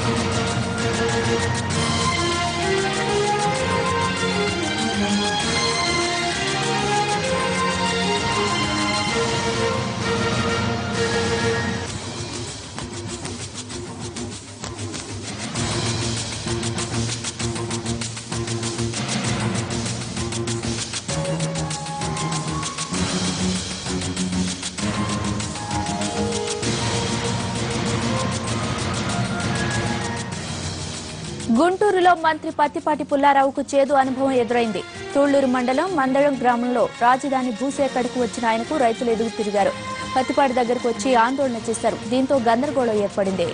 గుంటూరులో మంత్రి పత్తిపాటి పుల్లారావుకు చేదు అనుభవం ఎదురైంది తూళ్లూరు మండలం మందడం గ్రామంలో రాజధాని భూసేకడకు వచ్చిన ఆయనకు రైతులు ఎదుగు తిరిగారు పత్తిపాటి దగ్గరకు వచ్చి ఆందోళన చేశారు దీంతో గందరగోళం ఏర్పడింది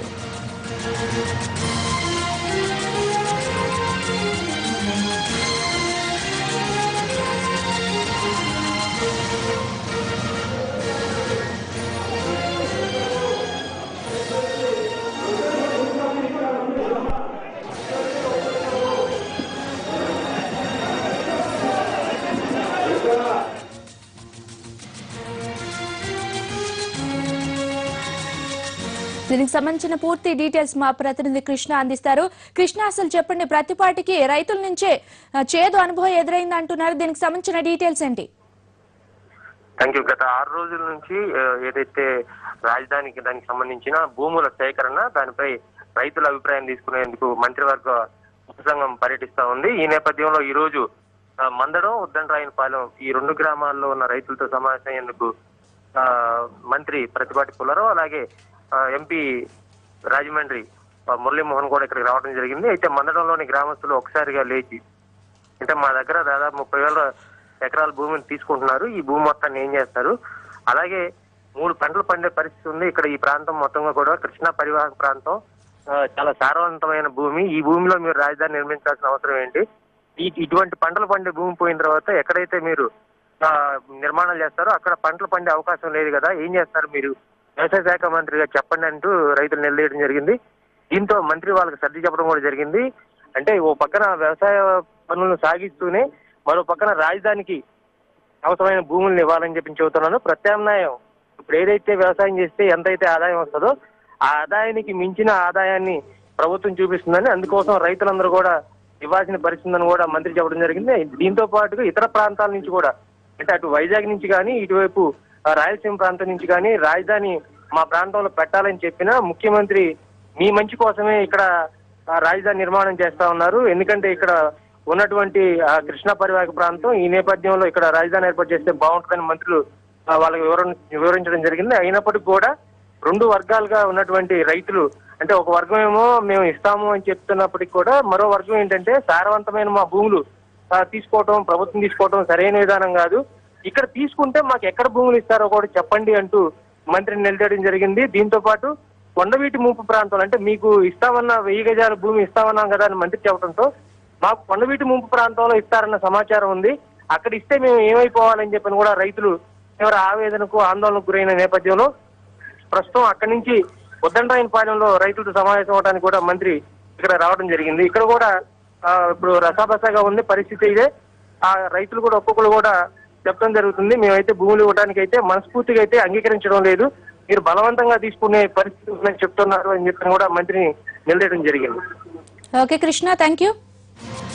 దీనికి సంబంధించిన పూర్తి డీటెయిల్స్ మా ప్రతినిధి కృష్ణ అందిస్తారు కృష్ణ అసలు చెప్పండి ప్రతిపాటికి రైతుల నుంచే ఆ, చేదు అనుభవం ఎదురైంది అంటున్నారు దీనికి సంబంధించిన డీటెయిల్స్ ఏంటి థ్యాంక్ యూ గత ఆరు రోజుల నుంచి ఆ, ఏదైతే రాజధానికి దానికి సంబంధించిన భూముల సేకరణ దానిపై రైతుల అభిప్రాయం తీసుకునేందుకు మంత్రివర్గ ఉపసంఘం పర్యటిస్తా ఉంది ఈ నేపథ్యంలో ఈ రోజు ఆ, మందడం ఉద్దండరాయనపాలెం ఈ రెండు గ్రామాల్లో ఉన్న రైతులతో సమావేశమయ్యేందుకు ఆ, మంత్రి ప్రతిపాటి పుల్లారావు అలాగే ఆ, ఎంపీ రాజమండ్రి ఆ, మురళీమోహన్ కూడా ఇక్కడికి రావడం జరిగింది అయితే మందడంలోని గ్రామస్తులు ఒకసారిగా లేచి అంటే మా దగ్గర దాదాపు ముప్పై వేల ఎకరాల భూమిని తీసుకుంటున్నారు ఈ భూమి మొత్తాన్ని ఏం చేస్తారు అలాగే మూడు పంటలు పండే పరిస్థితి ఉంది ఇక్కడ ఈ ప్రాంతం మొత్తంగా కూడా కృష్ణా పరివాహక ప్రాంతం ఆ, చాలా సారవంతమైన భూమి ఈ భూమిలో మీరు రాజధాని నిర్మించాల్సిన అవసరం ఏంటి ఈ ఇటువంటి పంటలు పండే భూమి పోయిన తర్వాత ఎక్కడైతే మీరు ఆ, నిర్మాణాలు చేస్తారో అక్కడ పంటలు పండే అవకాశం లేదు కదా ఏం చేస్తారు మీరు వ్యవసాయ శాఖ మంత్రిగా చెప్పండి అంటూ రైతులు నిలదీయడం జరిగింది దీంతో మంత్రి వాళ్ళకి సర్ది చెప్పడం కూడా జరిగింది అంటే ఓ పక్కన వ్యవసాయ పనులను సాగిస్తూనే మరో పక్కన రాజధానికి అవసరమైన భూములను ఇవ్వాలని చెప్పి చెబుతున్నాను ప్రత్యామ్నాయం ఇప్పుడు ఏదైతే వ్యవసాయం చేస్తే ఎంతైతే ఆదాయం వస్తుందో ఆ ఆదాయానికి మించిన ఆదాయాన్ని ప్రభుత్వం చూపిస్తుందని అందుకోసం రైతులందరూ కూడా ఇవ్వాల్సిన పరిస్థితి ఉందని కూడా మంత్రి చెప్పడం జరిగింది దీంతో పాటుగా ఇతర ప్రాంతాల నుంచి కూడా అంటే అటు వైజాగ్ నుంచి కానీ ఇటువైపు ఆ, రాయలసీమ ప్రాంతం నుంచి కానీ రాజధాని మా ప్రాంతంలో పెట్టాలని చెప్పినా ముఖ్యమంత్రి మీ మంచి కోసమే ఇక్కడ ఆ, రాజధాని నిర్మాణం చేస్తా ఉన్నారు ఎందుకంటే ఇక్కడ ఉన్నటువంటి ఆ, కృష్ణా పరివాహక ప్రాంతం ఈ నేపథ్యంలో ఇక్కడ రాజధాని ఏర్పాటు చేస్తే బాగుంటుందని మంత్రులు ఆ, వాళ్ళకి వివరణ వివరించడం జరిగింది అయినప్పటికీ కూడా రెండు వర్గాలుగా ఉన్నటువంటి రైతులు అంటే ఒక వర్గం ఏమో మేము ఇస్తాము అని చెప్తున్నప్పటికీ కూడా మరో వర్గం ఏంటంటే సారవంతమైన మా భూములు ఆ, తీసుకోవటం ప్రభుత్వం తీసుకోవటం సరైన విధానం కాదు ఇక్కడ తీసుకుంటే మాకు ఎక్కడ భూములు ఇస్తారో కూడా చెప్పండి అంటూ మంత్రిని నిలదీయడం జరిగింది దీంతో పాటు కొండవీటి ముంపు ప్రాంతాలు అంటే మీకు ఇస్తామన్న వెయ్యి గజాల భూమి ఇస్తామన్నాం కదా అని మంత్రి చెప్పడంతో మాకు కొండవీటి ముంపు ప్రాంతంలో ఇస్తారన్న సమాచారం ఉంది అక్కడ ఇస్తే మేము ఏమైపోవాలని చెప్పని కూడా రైతులు తీవ్ర ఆవేదనకు ఆందోళనకు గురైన నేపథ్యంలో ప్రస్తుతం అక్కడి నుంచి ఉద్దండరాయనపాలెంలో రైతులతో సమావేశం అవడానికి కూడా మంత్రి ఇక్కడ రావడం జరిగింది ఇక్కడ కూడా ఆ, ఇప్పుడు రసాబసాగా ఉంది పరిస్థితి ఇదే ఆ రైతులు కూడా ఒక్కొక్కరు కూడా చెప్పడం జరుగుతుంది మేమైతే భూములు ఇవ్వడానికి అయితే మనస్ఫూర్తిగా అయితే అంగీకరించడం లేదు మీరు బలవంతంగా తీసుకునే పరిస్థితి ఉందని చెప్తున్నారు అని చెప్పి కూడా మంత్రిని నిలదీయడం జరిగింది ఓకే కృష్ణ థ్యాంక్ యూ